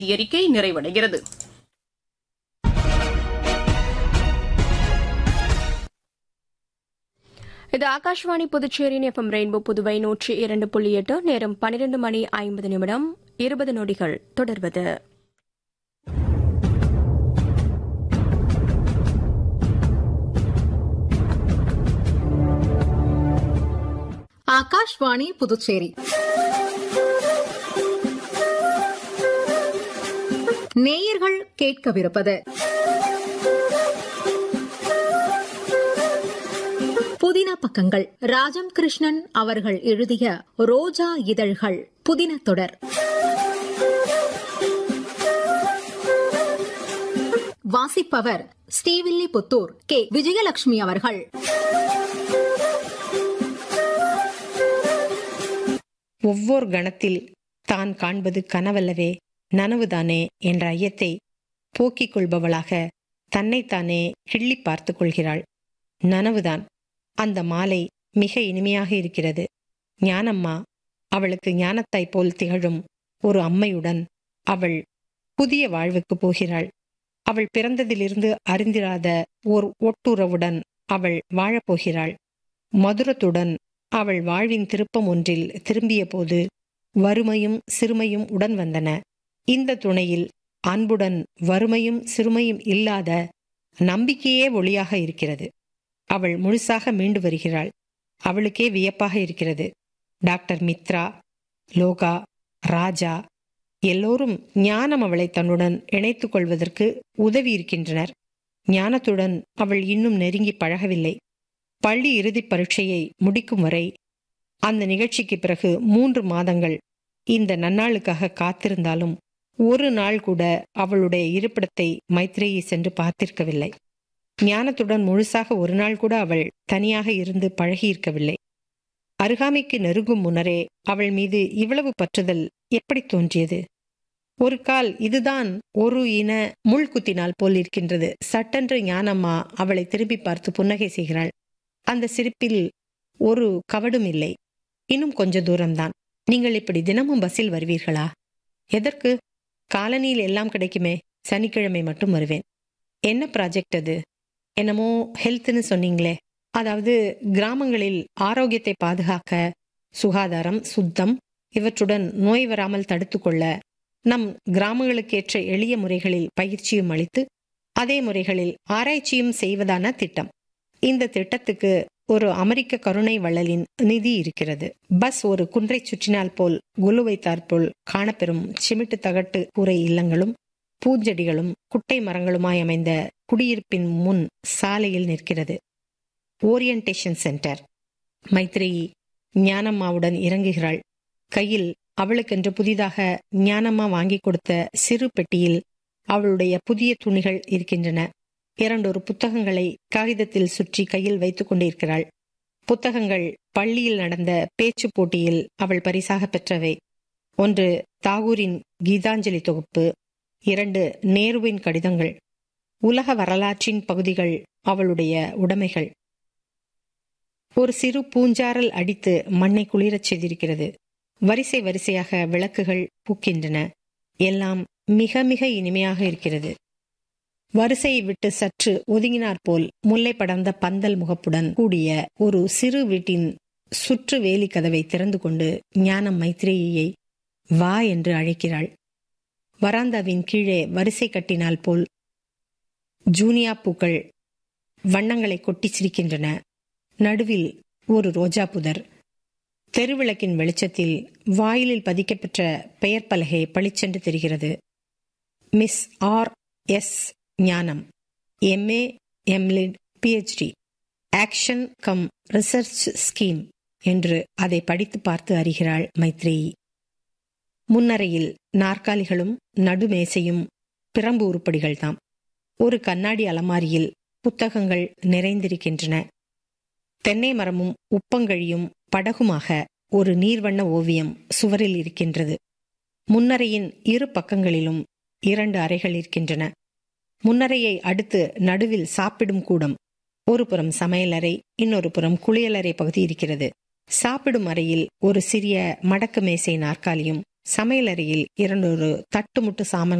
அறிக்கை நிறைவடைகிறது இது ஆகாஷ்வாணி புதுச்சேரியின் எஃப்எம் ரெயின்போ புதுவை நூற்றி இரண்டு புள்ளி எட்டு நேரம் பன்னிரண்டு மணி ஐம்பது நிமிடம் இருபது நொடிகள் தொடர்வது ஆகாஷ்வாணி புதுச்சேரி நேயர்கள் கேட்கவிருப்பது புதின பக்கங்கள் ராஜம் கிருஷ்ணன் அவர்கள் எழுதிய ரோஜா இதழ்கள் புதின தொடர் வாசிப்பவர் ஸ்ரீவில்லிபுத்தூர் கே விஜயலட்சுமி அவர்கள் ஒவ்வொரு கணத்தில் தான் காண்பது கனவல்லவே நனவுதானே என்ற ஐயத்தை போக்கிக் கொள்பவளாக தன்னைத்தானே கிள்ளி பார்த்துக் கொள்கிறாள் நனவுதான் அந்த மாலை மிக இனிமையாக இருக்கிறது ஞானம்மா அவளுக்கு ஞானத்தாய் போல் திகழும் ஒரு அம்மையுடன் அவள் புதிய வாழ்வுக்கு போகிறாள் அவள் பிறந்ததிலிருந்து அறிந்திராத ஓர் ஒட்டுறவுடன் அவள் வாழப்போகிறாள் மதுரத்துடன் அவள் வாழ்வின் திருப்பம் ஒன்றில் திரும்பிய போது வறுமையும் சிறுமையும் உடன் வந்தன இந்த துணையில் அன்புடன் வறுமையும் சிறுமையும் இல்லாத நம்பிக்கையே ஒளியாக இருக்கிறது அவள் முழுசாக மீண்டு வருகிறாள் அவளுக்கே வியப்பாக இருக்கிறது டாக்டர் மித்ரா லோகா ராஜா எல்லோரும் ஞானம் அவளை தன்னுடன் இணைத்துக் கொள்வதற்கு உதவி இருக்கின்றனர் ஞானத்துடன் அவள் இன்னும் நெருங்கி பழகவில்லை பள்ளி இறுதிப் பரீட்சையை முடிக்கும் வரை அந்த நிகழ்ச்சிக்கு பிறகு மூன்று மாதங்கள் இந்த நன்னாளுக்காக காத்திருந்தாலும் ஒரு நாள் கூட அவளுடைய இருப்பிடத்தை மைத்ரேயி சென்று பார்த்திருக்கவில்லை ஞானத்துடன் முழுசாக ஒரு நாள் கூட அவள் தனியாக இருந்து பழகியிருக்கவில்லை அருகாமைக்கு நெருங்கும் முன்னரே அவள் மீது இவ்வளவு பற்றுதல் எப்படி தோன்றியது ஒரு கால் இதுதான் ஒரு இன முள் குத்தினால் போல் இருக்கின்றது சட்டென்று ஞானம்மா அவளை திரும்பி பார்த்து புன்னகை செய்கிறாள் அந்த சிரிப்பில் ஒரு கவடும் இல்லை இன்னும் கொஞ்ச தூரம்தான் நீங்கள் இப்படி தினமும் பஸ்ஸில் வருவீர்களா எதற்கு காலனியில் எல்லாம் கிடைக்குமே சனிக்கிழமை மட்டும் வருவேன் என்ன ப்ராஜெக்ட் அது என்னமோ ஹெல்த்னு சொன்னீங்களே அதாவது கிராமங்களில் ஆரோக்கியத்தை பாதுகாக்க சுகாதாரம் சுத்தம் இவற்றுடன் நோய் வராமல் தடுத்துக்கொள்ள நம் கிராமங்களுக்கேற்ற எளிய முறைகளில் பயிற்சியும் அளித்து அதே முறைகளில் ஆராய்ச்சியும் செய்வதான திட்டம் இந்த திட்டத்துக்கு ஒரு அமெரிக்க கருணை வள்ளலின் நிதி இருக்கிறது பஸ் ஒரு குன்றை சுற்றினால் போல் குலு வைத்தாற்போல் காணப்பெறும் சிமிட்டு தகட்டு கூரை இல்லங்களும் பூஞ்செடிகளும் குட்டை மரங்களுமாய் அமைந்த குடியிருப்பின் முன் சாலையில் நிற்கிறது ஓரியன்டேஷன் சென்டர் மைத்ரேயி ஞானம்மாவுடன் இறங்குகிறாள் கையில் அவளுக்கென்று புதிதாக ஞானம்மா வாங்கி கொடுத்த சிறு பெட்டியில் அவளுடைய புதிய துணிகள் இருக்கின்றன இரண்டொரு புத்தகங்களை காகிதத்தில் சுற்றி கையில் வைத்துக் கொண்டிருக்கிறாள் புத்தகங்கள் பள்ளியில் நடந்த பேச்சு போட்டியில் அவள் பரிசாக பெற்றவை ஒன்று தாகூரின் கீதாஞ்சலி தொகுப்பு இரண்டு நேருவின் கடிதங்கள் உலக வரலாற்றின் பகுதிகள் அவளுடைய உடைமைகள் ஒரு சிறு பூஞ்சாரல் அடித்து மண்ணை குளிரச் செய்திருக்கிறது வரிசை வரிசையாக விளக்குகள் பூக்கின்றன எல்லாம் மிக மிக இனிமையாக இருக்கிறது வரிசையை விட்டு சற்று ஒதுங்கினாற் போல் முல்லை படர்ந்த பந்தல் முகப்புடன் கூடிய ஒரு சிறு வீட்டின் சுற்று வேலி கதவை திறந்து கொண்டு ஞானம் மைத்ரேயியை வா என்று அழைக்கிறாள் வராந்தாவின் கீழே வரிசை கட்டினால் போல் ஜூனியா பூக்கள் வண்ணங்களை கொட்டி சிரிக்கின்றன நடுவில் ஒரு ரோஜா புதர் தெருவிளக்கின் வெளிச்சத்தில் வாயிலில் பதிக்கப்பெற்ற பெயர் பலகை பளிச்சென்று தெரிகிறது miss R S Gnanam MA MLitt PhD action cum research scheme என்று அதை படித்து பார்த்து அறிகிறாள் மைத்ரேயி முன்னரையில் நாற்காலிகளும் நடுமேசையும் பிரம்பு உருப்படிகள்தாம் ஒரு கண்ணாடி அலமாரியில் புத்தகங்கள் நிறைந்திருக்கின்றன தென்னை மரமும் உப்பங்கழியும் படகுமாக ஒரு நீர்வண்ண ஓவியம் சுவரில் இருக்கின்றது முன்னரையின் இரு பக்கங்களிலும் இரண்டு அறைகள் இருக்கின்றன முன்னரையை அடுத்து நடுவில் சாப்பிடும் கூடம் ஒரு புறம் சமையலறை இன்னொரு புறம் குளியலறை பகுதி இருக்கிறது சாப்பிடும் அறையில் ஒரு சிறிய மடக்கு மேசை நாற்காலியும் சமையலறையில் இரண்டொரு தட்டுமுட்டு சாமான்